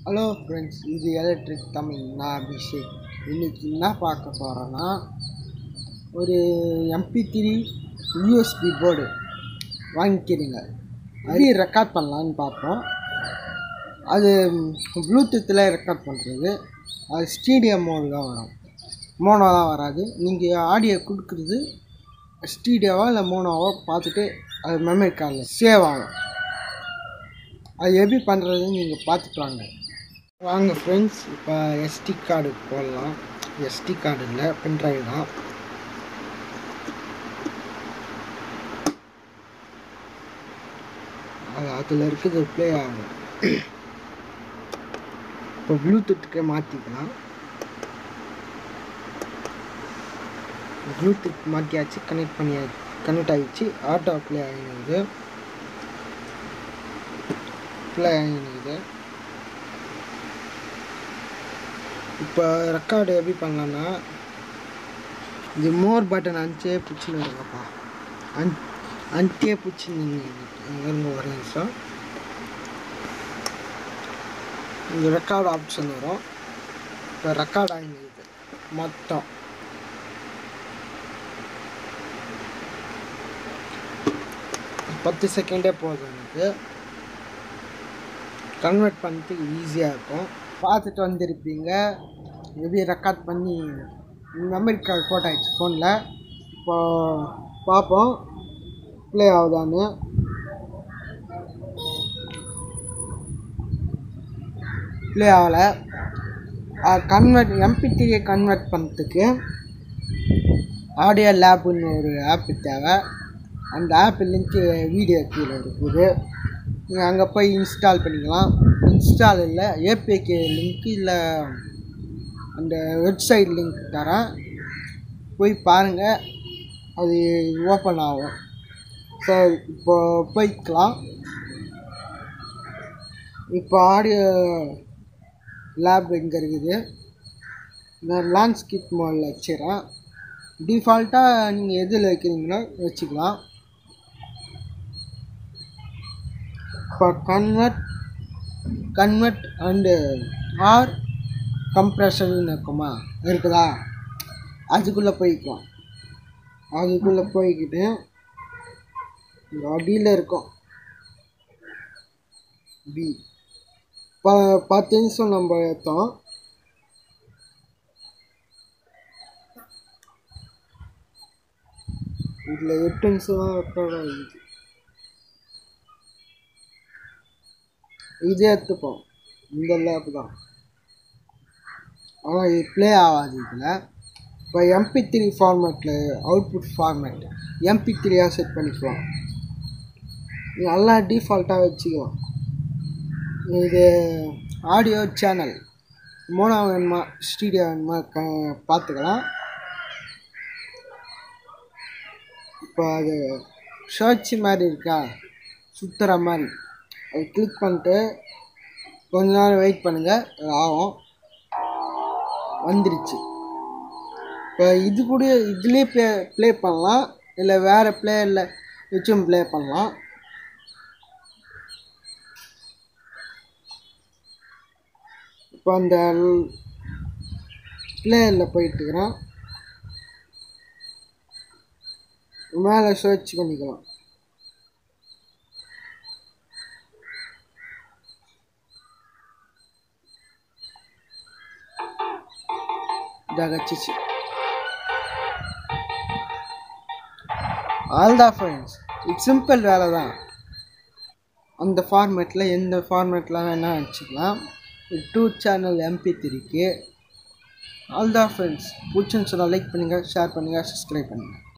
hello friends இது electric Tamil நான் அபிஷேக் இன்னைக்கு என்ன பார்க்க போகிறேன்னா ஒரு எம்பி த்ரீ யூஎஸ்பி போர்டு வாங்கிக்கிறீங்க அது ரெக்கார்ட் பண்ணலான்னு பார்ப்போம் அது ப்ளூடூத்தில் ரெக்கார்ட் பண்ணுறது அது ஸ்டீடியோ மோடு தான் வரும் மோனோ தான் வராது நீங்கள் ஆடியோ கொடுக்குறது ஸ்டீடியோவா இல்லை மோனோவோ பார்த்துட்டு அது மெமரி கார்டில் சேவ் ஆகும் அது எப்படி பண்ணுறதுன்னு நீங்கள் பார்த்துட்டு வாங்க வாங்க ஃப்ரெண்ட்ஸ் இப்போ எஸ்டி கார்டு போடலாம் எஸ்டி கார்டு இல்லை பென்ட்ரைவ் தான் அது அதில் இருக்குது ப்ளே ஆகும் இப்போ ப்ளூடூத்துக்கே மாற்றிக்கலாம் ப்ளூடூத் மாற்றியாச்சு கனெக்ட் பண்ணியா கனெக்ட் ஆகிடுச்சு ஆட்டோ ப்ளே ஆகினது ப்ளே ஆகினது இப்போ ரெக்கார்டு எப்படி பண்ணலான்னா இது மோர் பட்டன் அஞ்சே பிடிச்சின்னு இருங்கப்பா அன் அஞ்சே பிடிச்சி இருங்க ஒரு நிமிஷம் இங்கே ரெக்கார்டு ஆப்ஷன் வரும் இப்போ ரெக்கார்ட் ஆகிடுது மொத்தம் பத்து செகண்டே போதும் எனக்கு கன்வெர்ட் பண்ணுறதுக்கு ஈஸியாக இருக்கும் பார்த்துட்டு வந்திருப்பீங்க எப்படி ரெக்கார்ட் பண்ணி மெமரி கார்டு போட்டாச்சு ஃபோனில் இப்போ பார்ப்போம் ப்ளே ஆகுதான்னு ப்ளே ஆகலை கன்வெர்ட் எம்பி த்ரீயை கன்வெர்ட் பண்ணுறதுக்கு ஆடியோ லேப்புன்னு ஒரு ஆப்பு தேவை அந்த ஆப் லிங்க்கு வீடியோ கீழே இருக்குது நீங்கள் அங்கே போய் இன்ஸ்டால் பண்ணிக்கலாம் இன்ஸ்டால் இல்லை ஏபிகே லிங்க் இல்லை அந்த வெப்சைட் லிங்க் தரேன் போய் பாருங்கள் அது ஓப்பன் ஆகும் ஸோ இப்போ போய்க்கலாம் இப்போ ஆடியோ லேப் எங்கே இருக்குது நான் லேண்ட்ஸ்கேப் மோடில் வச்சுறேன் டிஃபால்ட்டாக நீங்கள் எதில் வைக்கிறீங்களோ வச்சுக்கலாம் இப்போ convert convert and or compression இருக்குமா இருக்குதா அதுக்குள்ளே போய்க்கலாம் அதுக்குள்ளே போய்க்கிட்டு இங்க அடியில் இருக்கும் பி ப பத்து நிமிஷம் நம்ம ஏற்றோம் இதில் எட்டு நிமிஷம் தான் ரெக்கார்ட் ஆகுது இதே எடுத்துப்போம் இந்த லேப் தான் ஆனால் இது ப்ளே ஆகாது இதில் இப்போ எம்பி த்ரீ ஃபார்மேட்டில் அவுட்புட் ஃபார்மேட் எம்பி த்ரீயாக செட் பண்ணிக்கலாம் நல்லா டிஃபால்ட்டாக வச்சுக்கலாம் இது ஆடியோ சேனல் மோனோ வேணுமா ஸ்டீடியோ வேணுமா க பார்த்துக்கலாம் இப்போ அது ஷர்ட்ஸ் மாதிரி இருக்கா சுற்றுற மாதிரி அது கிளிக் பண்ணிட்டு கொஞ்ச நேரம் வெயிட் பண்ணுங்கள் அது ஆகும் வந்துருச்சு இப்போ இது கூட இதுலேயே ப்ளே ப்ளே பண்ணலாம் இல்லை வேறு பிளேயரில் வச்சும் ப்ளே பண்ணலாம் இப்போ அந்த பிளேயரில் போயிட்டுக்கிறேன் மேலே சர்ச் பண்ணிக்கலாம் இதாக வச்சிச்சு ஆல்தான் ஃப்ரெண்ட்ஸ் இது சிம்பிள் வேலை தான் அந்த ஃபார்மேட்டில் எந்த ஃபார்மேட்டில் வேணால் வச்சுக்கலாம் டூ சேனல் எம்பி த்ரீக்கு ஆல்தான் ஃப்ரெண்ட்ஸ் பிடிச்சுன்னு சொன்னால் லைக் பண்ணுங்கள் ஷேர் பண்ணுங்கள் சப்ஸ்கிரைப் பண்ணுங்கள்